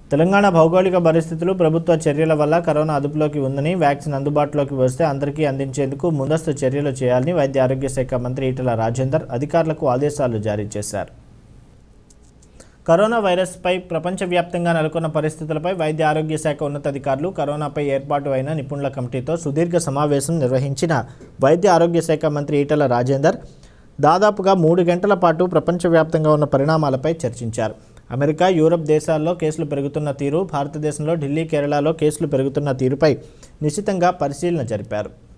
తెలంగాణ భౌగోళిక పరిస్థితులు ప్రభుత్వ చర్యల వల్ల కరోనా అదుపులోకి ఉందని వ్యాక్సిన్ అందుబాటులోకి వస్తే అందరికీ అందించేందుకు ముందస్తు చర్యలు చేయాలని వైద్య ఆరోగ్య శాఖ మంత్రి ఈటల రాజేందర్ అధికారులకు ఆదేశాలు జారీ చేశారు కరోనా వైరస్పై ప్రపంచవ్యాప్తంగా నెలకొన్న పరిస్థితులపై వైద్య ఆరోగ్య శాఖ ఉన్నతాధికారులు కరోనాపై ఏర్పాటు అయిన నిపుణుల కమిటీతో సుదీర్ఘ సమావేశం నిర్వహించిన వైద్య ఆరోగ్య శాఖ మంత్రి ఈటల రాజేందర్ దాదాపుగా మూడు గంటల పాటు ప్రపంచవ్యాప్తంగా ఉన్న పరిణామాలపై చర్చించారు అమెరికా యూరప్ దేశాల్లో కేసులు పెరుగుతున్న తీరు భారతదేశంలో ఢిల్లీ కేరళలో కేసులు పెరుగుతున్న తీరుపై నిశితంగా పరిశీలన జరిపారు